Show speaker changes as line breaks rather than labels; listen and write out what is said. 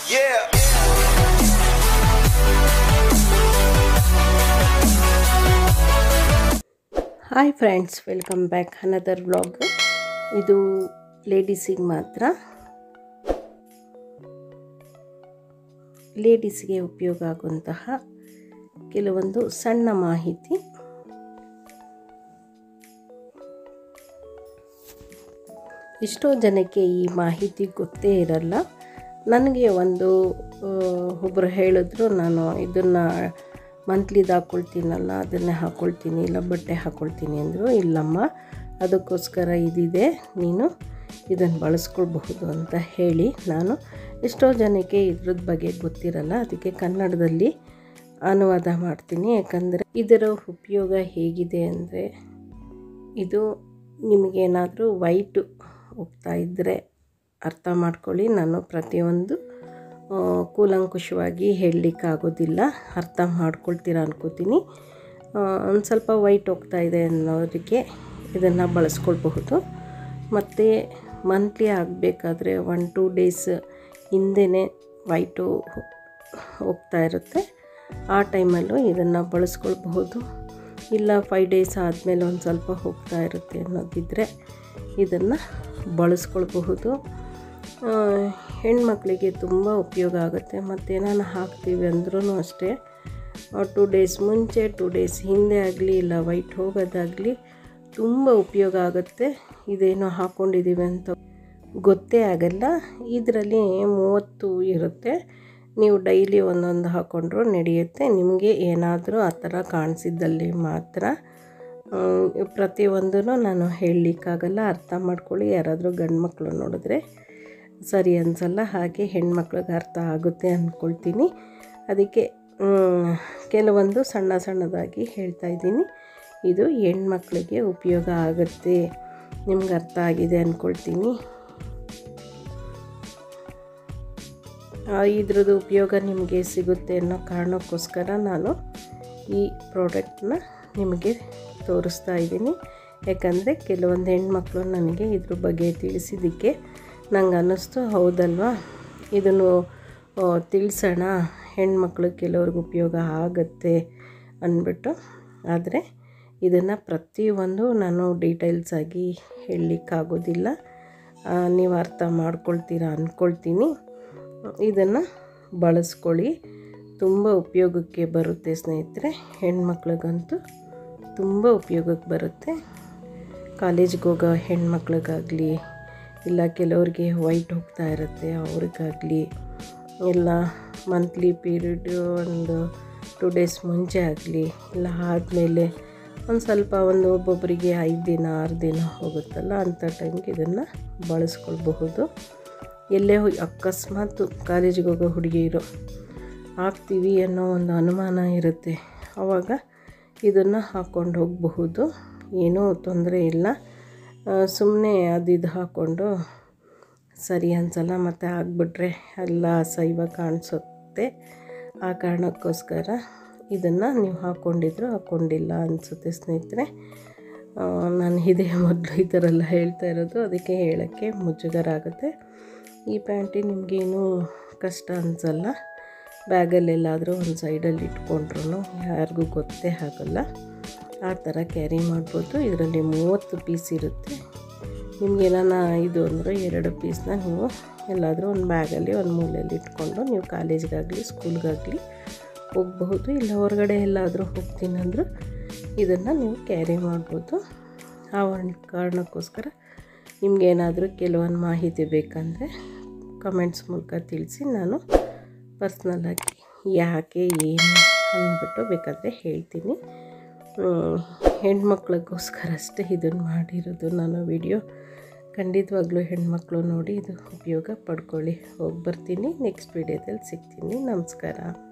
Yeah.
Hi friends welcome back another vlog ಇದು ಲೇಡೀಸಿಗೆ ಮಾತ್ರ ಲೇಡೀಸ್ಗೆ ಉಪಯೋಗ ಆಗುವಂತಹ ಕೆಲವೊಂದು ಸಣ್ಣ ಮಾಹಿತಿ ಎಷ್ಟೋ ಜನಕ್ಕೆ ಈ ಮಾಹಿತಿ ಗೊತ್ತೇ ಇರಲ್ಲ ನನಗೆ ಒಂದು ಆ, ಒಬ್ಬರು ಹೇಳಿದ್ರು ನಾನು ಇದನ್ನು ಮಂತ್ಲಿದು ಹಾಕ್ಕೊಳ್ತೀನಲ್ಲ ಅದನ್ನೇ ಹಾಕ್ಕೊಳ್ತೀನಿ ಇಲ್ಲ ಬಟ್ಟೆ ಹಾಕ್ಕೊಳ್ತೀನಿ ಅಂದರು ಇಲ್ಲಮ್ಮ ಅದಕ್ಕೋಸ್ಕರ ಇದಿದೆ ನೀನು ಇದನ್ನು ಬಳಸ್ಕೊಳ್ಬಹುದು ಅಂತ ಹೇಳಿ ನಾನು ಎಷ್ಟೋ ಜನಕ್ಕೆ ಇದ್ರದ್ದು ಬಗ್ಗೆ ಗೊತ್ತಿರಲ್ಲ ಅದಕ್ಕೆ ಕನ್ನಡದಲ್ಲಿ ಅನುವಾದ ಮಾಡ್ತೀನಿ ಯಾಕಂದರೆ ಇದರ ಉಪಯೋಗ ಹೇಗಿದೆ ಅಂದರೆ ಇದು ನಿಮಗೇನಾದರೂ ವೈಟು ಹೋಗ್ತಾ ಇದ್ದರೆ ಅರ್ಥ ಮಾಡ್ಕೊಳ್ಳಿ ನಾನು ಪ್ರತಿಯೊಂದು ಆ, ಕೂಲಂಕುಷವಾಗಿ ಹೇಳಲಿಕ್ಕಾಗೋದಿಲ್ಲ ಅರ್ಥ ಮಾಡ್ಕೊಳ್ತೀರ ಅನ್ಕೋತೀನಿ ಒಂದು ಸ್ವಲ್ಪ ವೈಟ್ ಹೋಗ್ತಾ ಇದೆ ಅನ್ನೋರಿಗೆ ಇದನ್ನು ಬಳಸ್ಕೊಳ್ಬಹುದು ಮತ್ತು ಮಂತ್ಲಿ ಆಗಬೇಕಾದ್ರೆ ಒನ್ ಟೂ ಡೇಸ್ ಹಿಂದೆನೇ ವೈಟು ಹೋಗ್ತಾ ಇರುತ್ತೆ ಆ ಟೈಮಲ್ಲೂ ಇದನ್ನು ಬಳಸ್ಕೊಳ್ಬಹುದು ಇಲ್ಲ ಫೈವ್ ಡೇಸ್ ಆದಮೇಲೆ ಒಂದು ಸ್ವಲ್ಪ ಹೋಗ್ತಾ ಇರುತ್ತೆ ಅನ್ನೋದಿದ್ದರೆ ಇದನ್ನು ಬಳಸ್ಕೊಳ್ಬಹುದು ಆ, ಹೆಣ್ಮಕ್ಳಿಗೆ ತುಂಬ ಉಪಯೋಗ ಆಗುತ್ತೆ ಮತ್ತು ನಾನು ಹಾಕ್ತೀವಿ ಅಂದ್ರೂ ಅಷ್ಟೇ ಟೂ ಡೇಸ್ ಮುಂಚೆ ಟೂ ಡೇಸ್ ಹಿಂದೆ ಆಗಲಿ ಇಲ್ಲ ವೈಟ್ ಹೋಗೋದಾಗಲಿ ತುಂಬ ಉಪಯೋಗ ಆಗುತ್ತೆ ಇದೇನೋ ಹಾಕ್ಕೊಂಡಿದ್ದೀವಿ ಅಂತ ಗೊತ್ತೇ ಆಗಲ್ಲ ಇದರಲ್ಲಿ ಮೂವತ್ತು ಇರುತ್ತೆ ನೀವು ಡೈಲಿ ಒಂದೊಂದು ಹಾಕ್ಕೊಂಡ್ರೂ ನಡೆಯುತ್ತೆ ನಿಮಗೆ ಏನಾದರೂ ಆ ಥರ ಕಾಣಿಸಿದ್ದಲ್ಲಿ ಮಾತ್ರ ಪ್ರತಿಯೊಂದೂ ನಾನು ಹೇಳಲಿಕ್ಕಾಗಲ್ಲ ಅರ್ಥ ಮಾಡ್ಕೊಳ್ಳಿ ಯಾರಾದರೂ ಗಂಡು ಮಕ್ಕಳು ನೋಡಿದ್ರೆ ಸರಿ ಅನಿಸಲ್ಲ ಹಾಗೆ ಹೆಣ್ಮಕ್ಳಿಗೆ ಅರ್ಥ ಆಗುತ್ತೆ ಅಂದ್ಕೊಳ್ತೀನಿ ಅದಕ್ಕೆ ಮ್, ಕೆಲವೊಂದು ಸಣ್ಣ ಸಣ್ಣದಾಗಿ ಹೇಳ್ತಾ ಇದ್ದೀನಿ ಇದು ಹೆಣ್ಮಕ್ಳಿಗೆ ಉಪಯೋಗ ಆಗುತ್ತೆ ನಿಮ್ಗೆ ಅರ್ಥ ಆಗಿದೆ ಅಂದ್ಕೊಳ್ತೀನಿ ಆ, ಇದ್ರದ್ದು ಉಪಯೋಗ ನಿಮಗೆ ಸಿಗುತ್ತೆ ಅನ್ನೋ ಕಾರಣಕ್ಕೋಸ್ಕರ ನಾನು ಈ ಪ್ರಾಡಕ್ಟ್ನ ನಿಮಗೆ ತೋರಿಸ್ತಾ ಇದ್ದೀನಿ ಯಾಕಂದರೆ ಕೆಲವೊಂದು ಹೆಣ್ಮಕ್ಳು ನನಗೆ ಇದ್ರ ಬಗ್ಗೆ ತಿಳಿಸಿದ್ದಕ್ಕೆ ನಂಗೆ ಅನ್ನಿಸ್ತು ಹೌದಲ್ವಾ ಇದನ್ನು ಆ, ತಿಳಿಸೋಣ ಹೆಣ್ಮಕ್ಳು ಕೆಲವ್ರಿಗೆ ಉಪಯೋಗ ಆಗುತ್ತೆ ಅಂದ್ಬಿಟ್ಟು ಆದರೆ ಇದನ್ನು ಪ್ರತಿಯೊಂದು ನಾನು ಡೀಟೇಲ್ಸಾಗಿ ಹೇಳಲಿಕ್ಕಾಗೋದಿಲ್ಲ ಆ, ನೀವು ಅರ್ಥ ಮಾಡ್ಕೊಳ್ತೀರಾ ಅಂದ್ಕೊಳ್ತೀನಿ ಇದನ್ನು ಬಳಸ್ಕೊಳ್ಳಿ ತುಂಬ ಉಪಯೋಗಕ್ಕೆ ಬರುತ್ತೆ ಸ್ನೇಹಿತರೆ ಹೆಣ್ಮಕ್ಳಿಗಂತೂ ತುಂಬ ಉಪಯೋಗಕ್ಕೆ ಬರುತ್ತೆ ಕಾಲೇಜ್ಗೆ ಹೋಗೋ ಹೆಣ್ಮಕ್ಳಿಗಾಗಲಿ ಇಲ್ಲ ಕೆಲವ್ರಿಗೆ ವೈಟ್ ಹೋಗ್ತಾ ಇರುತ್ತೆ ಅವ್ರಿಗಾಗಲಿ ಇಲ್ಲ ಮಂತ್ಲಿ ಪೀರಿಯಡ್ ಒಂದು ಟು ಡೇಸ್ ಮುಂಚೆ ಆಗಲಿ ಇಲ್ಲ ಆದಮೇಲೆ ಒಂದು ಸ್ವಲ್ಪ ಒಂದು ಒಬ್ಬೊಬ್ಬರಿಗೆ ಐದು ದಿನ ಆರು ದಿನ ಹೋಗುತ್ತಲ್ಲ ಅಂಥ ಟೈಮ್ಗೆ ಇದನ್ನು ಬಳಸ್ಕೊಳ್ಬಹುದು ಎಲ್ಲೇ ಹೋಗಿ ಅಕಸ್ಮಾತ್ ಕಾಲೇಜಿಗೆ ಹೋಗೋ ಹುಡುಗಿಯರು ಹಾಕ್ತೀವಿ ಅನ್ನೋ ಒಂದು ಅನುಮಾನ ಇರುತ್ತೆ ಆವಾಗ ಇದನ್ನು ಹಾಕ್ಕೊಂಡು ಹೋಗಬಹುದು ಏನೂ ತೊಂದರೆ ಇಲ್ಲ ಸುಮ್ಮನೆ ಅದಿದು ಹಾಕ್ಕೊಂಡು ಸರಿ ಅನ್ಸಲ್ಲ ಮತ್ತು ಆಗಿಬಿಟ್ರೆ ಎಲ್ಲ ಅಸಹ್ಯ ಕಾಣಿಸುತ್ತೆ ಆ ಕಾರಣಕ್ಕೋಸ್ಕರ ಇದನ್ನು ನೀವು ಹಾಕ್ಕೊಂಡಿದ್ರು ಹಾಕ್ಕೊಂಡಿಲ್ಲ ಅನಿಸುತ್ತೆ ಸ್ನೇಹಿತರೆ ಆ, ನಾನು ಇದೇ ಮೊದಲು ಈ ಥರ ಎಲ್ಲ ಹೇಳ್ತಾ ಇರೋದು ಅದಕ್ಕೆ ಹೇಳೋಕ್ಕೆ ಮುಜುಗರ ಆಗುತ್ತೆ ಈ ಪ್ಯಾಂಟಿ ನಿಮಗೇನು ಕಷ್ಟ ಅನಿಸಲ್ಲ ಬ್ಯಾಗಲ್ಲೆಲ್ಲಾದರೂ ಒಂದು ಸೈಡಲ್ಲಿ ಇಟ್ಕೊಂಡ್ರು ಯಾರಿಗೂ ಗೊತ್ತೇ ಆಗಲ್ಲ ಆ ಥರ ಕ್ಯಾರಿ ಮಾಡ್ಬೋದು ಇದರಲ್ಲಿ ಮೂವತ್ತು ಪೀಸ್ ಇರುತ್ತೆ ನಿಮ್ಗೇನಾನ ಇದು ಅಂದರೆ ಎರಡು ಪೀಸ್ನ ನೀವು ಎಲ್ಲಾದರೂ ಒಂದು ಬ್ಯಾಗಲ್ಲಿ ಒಂದು ಮೂಲೆಯಲ್ಲಿ ಇಟ್ಕೊಂಡು ನೀವು ಕಾಲೇಜ್ಗಾಗಲಿ ಸ್ಕೂಲ್ಗಾಗಲಿ ಹೋಗಬಹುದು ಇಲ್ಲ ಹೊರಗಡೆ ಎಲ್ಲಾದರೂ ಹೋಗ್ತೀನಿ ಅಂದರೂ ಇದನ್ನು ನೀವು ಕ್ಯಾರಿ ಮಾಡ್ಬೋದು ಆ ಒಂದು ಕಾರಣಕ್ಕೋಸ್ಕರ ನಿಮಗೇನಾದರೂ ಕೆಲವೊಂದು ಮಾಹಿತಿ ಬೇಕಂದರೆ ಕಮೆಂಟ್ಸ್ ಮೂಲಕ ತಿಳಿಸಿ ನಾನು ಪರ್ಸ್ನಲಾಗಿ ಯಾಕೆ ಏನು ಅಂದ್ಬಿಟ್ಟು ಬೇಕಾದರೆ ಹೇಳ್ತೀನಿ ಹ್ಮ್, ಹೆಣ್ಮಕ್ಳಿಗೋಸ್ಕರ ಅಷ್ಟೇ ಇದನ್ನು ಮಾಡಿರೋದು ನಾನು ವಿಡಿಯೋ ಖಂಡಿತವಾಗ್ಲೂ ಹೆಣ್ಮಕ್ಳು ನೋಡಿ ಇದು ಉಪಯೋಗ ಪಡ್ಕೊಳ್ಳಿ ಹೋಗಿ ಬರ್ತೀನಿ ನೆಕ್ಸ್ಟ್ ವಿಡಿಯೋದಲ್ಲಿ ಸಿಗ್ತೀನಿ ನಮಸ್ಕಾರ